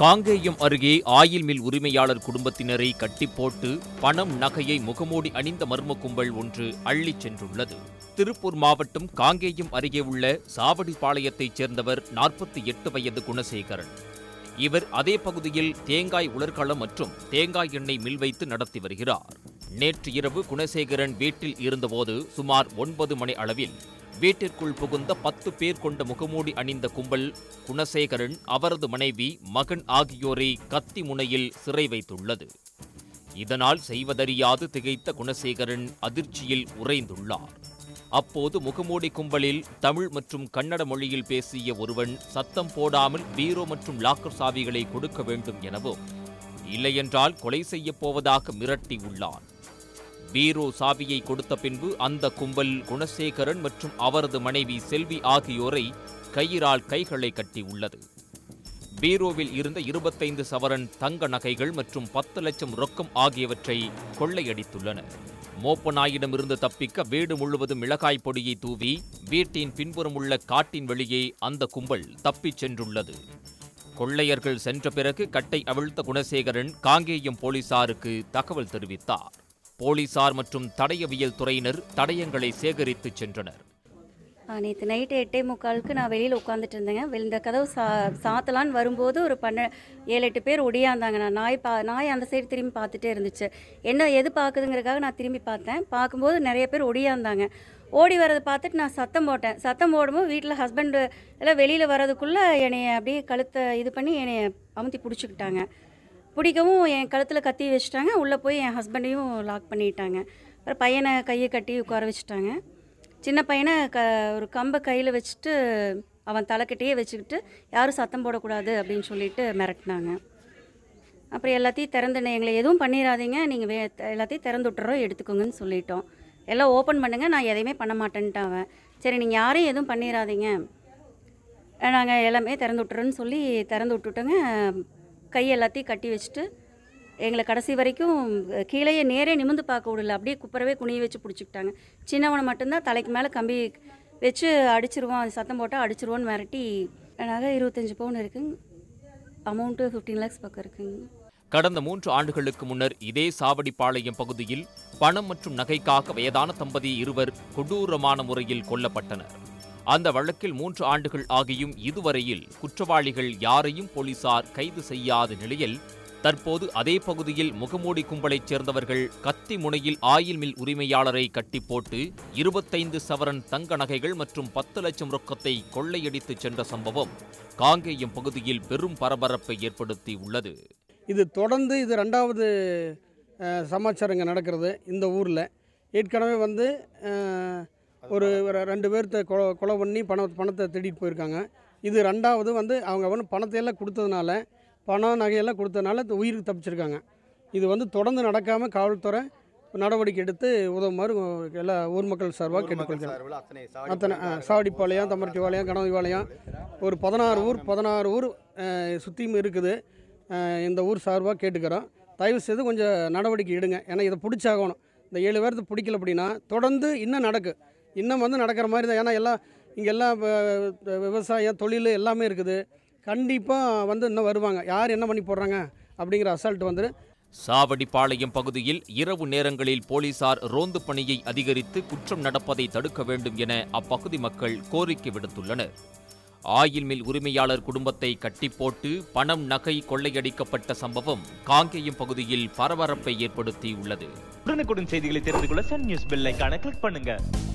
காங்கேயம் அருகே oil mill உரிமையாளர் குடும்பத்தினரை கட்டிப்போட்டு பணம் நகையை முகமூடி அணிந்த மர்ம கும்பல் ஒன்று அள்ளிச் சென்றுள்ளது திருப்பூர் மாவட்டம் காங்கேயம் அருகே உள்ள சாவடிப்பாளையத்தைச் சேர்ந்தவர் நாற்பத்தி எட்டு வயது குணசேகரன் இவர் அதே பகுதியில் தேங்காய் உலர்களம் மற்றும் தேங்காய் எண்ணெய் மில் வைத்து நடத்தி வருகிறார் நேற்று இரவு குணசேகரன் வீட்டில் இருந்தபோது சுமார் ஒன்பது மணி அளவில் வீட்டிற்குள் புகுந்த பத்து பேர் கொண்ட முகமூடி அணிந்த கும்பல் குணசேகரன் அவரது மனைவி மகன் ஆகியோரை கத்தி முனையில் சிறை வைத்துள்ளது இதனால் செய்வதறியாது திகைத்த குணசேகரன் அதிர்ச்சியில் உறைந்துள்ளார் அப்போது முகமூடி கும்பலில் தமிழ் மற்றும் கன்னட மொழியில் பேசிய ஒருவன் சத்தம் போடாமல் பீரோ மற்றும் லாக்கர் சாவிகளை கொடுக்க வேண்டும் எனவும் இல்லையென்றால் கொலை செய்யப் போவதாக மிரட்டி உள்ளான் பீரோ சாவியை கொடுத்த பின்பு அந்த கும்பல் குணசேகரன் மற்றும் அவரது மனைவி செல்வி ஆகியோரை கயிறால் கைகளை கட்டியுள்ளது பீரோவில் இருந்த இருபத்தைந்து சவரன் தங்க நகைகள் மற்றும் பத்து லட்சம் ரொக்கம் ஆகியவற்றை கொள்ளையடித்துள்ளனர் மோப்ப நாயிடமிருந்து தப்பிக்க வீடு முழுவதும் மிளகாய் பொடியை தூவி வீட்டின் பின்புறம் உள்ள காட்டின் வெளியே அந்த கும்பல் தப்பிச் சென்றுள்ளது கொள்ளையர்கள் சென்ற பிறகு கட்டை அவிழ்த்த குணசேகரன் காங்கேயம் போலீசாருக்கு தகவல் தெரிவித்தார் போலீசார் மற்றும் தடயவியல் துறையினர் தடயங்களை சேகரித்து சென்றனர் நேற்று நைட்டு எட்டே முக்காலுக்கு நான் வெளியில் உட்காந்துட்டு இருந்தேங்க வெளி- இந்த கதவு சா சாத்தலான்னு வரும்போது ஒரு பன்ன ஏழு எட்டு பேர் ஒடியாந்தாங்க நான் நாய் பா நாய் அந்த சைடு திரும்பி பார்த்துட்டே இருந்துச்சு என்ன எது பார்க்குதுங்கிறதுக்காக நான் திரும்பி பார்த்தேன் பார்க்கும்போது நிறைய பேர் ஒடியாந்தாங்க ஓடி வரதை பார்த்துட்டு நான் சத்தம் போட்டேன் சத்தம் போடும்போது வீட்டில் ஹஸ்பண்டு எல்லாம் வெளியில் வர்றதுக்குள்ளே என்னைய அப்படியே கழுத்தை இது பண்ணி என்னைய அமுத்தி பிடிச்சிக்கிட்டாங்க பிடிக்கவும் என் கழுத்தில் கத்தி வச்சுட்டாங்க உள்ளே போய் என் ஹஸ்பண்டையும் லாக் பண்ணிட்டாங்க அப்புறம் பையனை கையை கட்டி உட்கார வச்சுட்டாங்க சின்ன பையனை க ஒரு கம்பை கையில் வச்சுட்டு அவன் தலைக்கிட்டேயே வச்சுக்கிட்டு யாரும் சத்தம் போடக்கூடாது அப்படின்னு சொல்லிட்டு மிரட்டினாங்க அப்புறம் எல்லாத்தையும் திறந்து எங்களை எதுவும் பண்ணிடாதீங்க நீங்கள் வே எல்லாத்தையும் திறந்து விட்டுறோம் எடுத்துக்கோங்கன்னு சொல்லிட்டோம் எல்லாம் ஓப்பன் பண்ணுங்க நான் எதையுமே பண்ண மாட்டேன்ட்டு அவன் சரி நீங்கள் யாரையும் எதுவும் பண்ணிடாதீங்க நாங்கள் எல்லாமே திறந்து விட்டுறோன்னு சொல்லி திறந்து விட்டுட்டோங்க கை எல்லாத்தையும் கட்டி வச்சுட்டு எங்களை கடைசி வரைக்கும் கீழேயே நேரே நிமிந்து பார்க்க விடல அப்படியே குப்பரவே குனிய வச்சு பிடிச்சிக்கிட்டாங்க சின்னவனை மட்டும்தான் தலைக்கு மேலே கம்பி வச்சு அடிச்சிருவான் அது சத்தம் போட்டால் அடிச்சிருவோன்னு மிரட்டி நகை இருபத்தஞ்சி பவுன் இருக்குங்க அமௌண்ட்டு ஃபிஃப்டீன் லேக்ஸ் பக்கம் இருக்குங்க கடந்த மூன்று ஆண்டுகளுக்கு முன்னர் இதே சாவடிப்பாளையம் பகுதியில் பணம் மற்றும் நகைக்காக வயதான தம்பதி இருவர் கொடூரமான முறையில் கொல்லப்பட்டனர் அந்த வழக்கில் மூன்று ஆண்டுகள் ஆகியும் இதுவரையில் குற்றவாளிகள் யாரையும் போலீசார் கைது செய்யாத நிலையில் தற்போது அதே பகுதியில் முகமூடி கும்பலைச் சேர்ந்தவர்கள் கத்தி முனையில் ஆயில் மில் உரிமையாளரை கட்டி போட்டு இருபத்தைந்து சவரன் தங்க நகைகள் மற்றும் பத்து லட்சம் ரொக்கத்தை கொள்ளையடித்து சென்ற சம்பவம் காங்கேயம் பகுதியில் பெரும் பரபரப்பை ஏற்படுத்தி உள்ளது இது தொடர்ந்து இது ரெண்டாவது அஹ், சமாச்சாரங்க நடக்கிறது இந்த ஊரில் ஏற்கனவே வந்து அஹ், ஒரு ஒரு ரெண்டு பேர்த்த கொலை கொலை பண்ணி பணம் பணத்தை திருடிட்டு போயிருக்காங்க இது ரெண்டாவது வந்து அவங்க வந்து பணத்தையெல்லாம் கொடுத்ததுனால பணம் நகையெல்லாம் கொடுத்ததுனால இந்த உயிருக்கு தப்பிச்சிருக்காங்க இது வந்து தொடர்ந்து நடக்காமல் காவல்துறை நடவடிக்கை எடுத்து உதவுமாறு எல்லா ஊர் மக்கள் சார்பாக கேட்டுக்கொள்கிறேன் அத்தனை ஆ, சாவடிப்பாளையம் தமரட்டிபாளையம் கணவதிபாளையம் ஒரு பதினாறு ஊர் பதினாறு ஊர் சுற்றியும் இருக்குது அஹ், இந்த ஊர் சார்பாக கேட்டுக்கிறோம் தயவு செய்து கொஞ்சம் நடவடிக்கை எடுங்க ஏன்னா இதை பிடிச்சாகணும் இந்த ஏழு பேர்த்து பிடிக்கல அப்படின்னா தொடர்ந்து இன்னும் நடக்கும் இன்னும் வந்து நடக்கிற மாதிரி தான் ஏன்னா எல்லாம் இங்கே எல்லாம் இப்ப, விவசாயம் தொழில் எல்லாமே இருக்குது கண்டிப்பாக வந்து இன்னும் வருவாங்க யார் என்ன பண்ணி போடுறாங்க அப்படிங்கிற அசால்ட் வந்து சாவடிப்பாளையம் பகுதியில் இரவு நேரங்களில் போலீசார் ரோந்து பணியை அதிகரித்து குற்றம் நடப்பதை தடுக்க வேண்டும் என அப்பகுதி மக்கள் கோரிக்கை விடுத்துள்ளனர் ஆயில் மில் உரிமையாளர் குடும்பத்தை கட்டிப்போட்டு பணம் நகை கொள்ளையடிக்கப்பட்ட சம்பவம் காங்கேயம் பகுதியில் பரபரப்பை ஏற்படுத்தியுள்ளது உடனுக்குடன் செய்திகளை தெரிந்து கொள்ள சன் நியூஸ் பெல் ஐகானை கிளிக் பண்ணுங்க